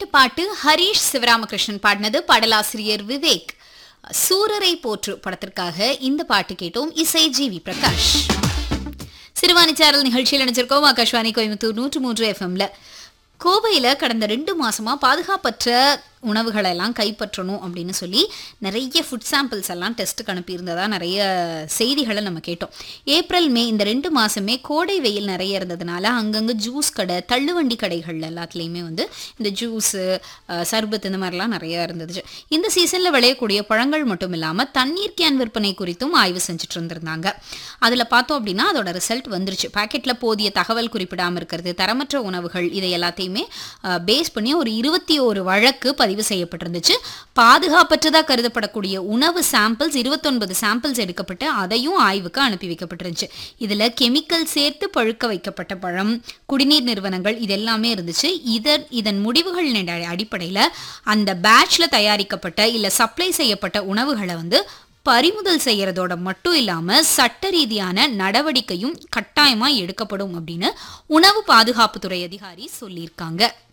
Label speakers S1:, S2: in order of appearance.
S1: கேட்ட பாட்டு ஹரீஷ் சிவராமகிருஷ்ணன் பாடினது பாடலாசிரியர் விவேக் சூரரை போற்று படத்திற்காக இந்த பாட்டு கேட்டோம் இசை ஜி வி பிரகாஷ் சிறுவாணி சேரல் நிகழ்ச்சியில் நினைச்சிருக்கோம் ஆகாஷ்வாணி கோயம்புத்தூர் நூற்று மூன்று எஃப்எம்ல கோவையில் கடந்த ரெண்டு மாசமா பாதுகாப்பற்ற உணவுகளை எல்லாம் கைப்பற்றணும் அப்படின்னு சொல்லி நிறைய ஃபுட் சாம்பிள்ஸ் எல்லாம் டெஸ்ட்டுக்கு அனுப்பியிருந்ததா நிறைய செய்திகளை நம்ம கேட்டோம் ஏப்ரல் மே இந்த ரெண்டு மாசமே கோடை வெயில் நிறைய இருந்ததுனால அங்கங்கே ஜூஸ் கடை தள்ளுவண்டி கடைகள் எல்லாத்துலேயுமே வந்து இந்த ஜூஸு சர்பத் இந்த மாதிரிலாம் நிறைய இருந்துச்சு இந்த சீசனில் விளையக்கூடிய பழங்கள் மட்டும் இல்லாமல் தண்ணீர் கேன் விற்பனை குறித்தும் ஆய்வு செஞ்சுட்டு இருந்திருந்தாங்க அதில் பார்த்தோம் அப்படின்னா அதோட ரிசல்ட் வந்துருச்சு பாக்கெட்டில் போதிய தகவல் குறிப்பிடாமல் இருக்கிறது தரமற்ற உணவுகள் இதை எல்லாத்தையுமே பேஸ் பண்ணி ஒரு இருபத்தி ஒரு வழக்கு பதிவு செய்யப்பட்டிருந்துச்சு பாதுகாப்பற்றதாக கருதப்படக்கூடிய உணவு சாம்பிள்ஸ் இருபத்தொன்பது சாம்பிள்ஸ் எடுக்கப்பட்டு அதையும் ஆய்வுக்கு அனுப்பி வைக்கப்பட்டிருந்துச்சு இதில் கெமிக்கல் சேர்த்து பழுக்க வைக்கப்பட்ட பழம் குடிநீர் நிறுவனங்கள் இது எல்லாமே இருந்துச்சு இதன் இதன் முடிவுகள் அடிப்படையில் அந்த பேட்ச்ல தயாரிக்கப்பட்ட இல்லை சப்ளை செய்யப்பட்ட உணவுகளை வந்து பறிமுதல் செய்யறதோட மட்டும் இல்லாம சட்ட ரீதியான நடவடிக்கையும் கட்டாயமா எடுக்கப்படும் அப்படின்னு உணவு பாதுகாப்புத்துறை அதிகாரி சொல்லியிருக்காங்க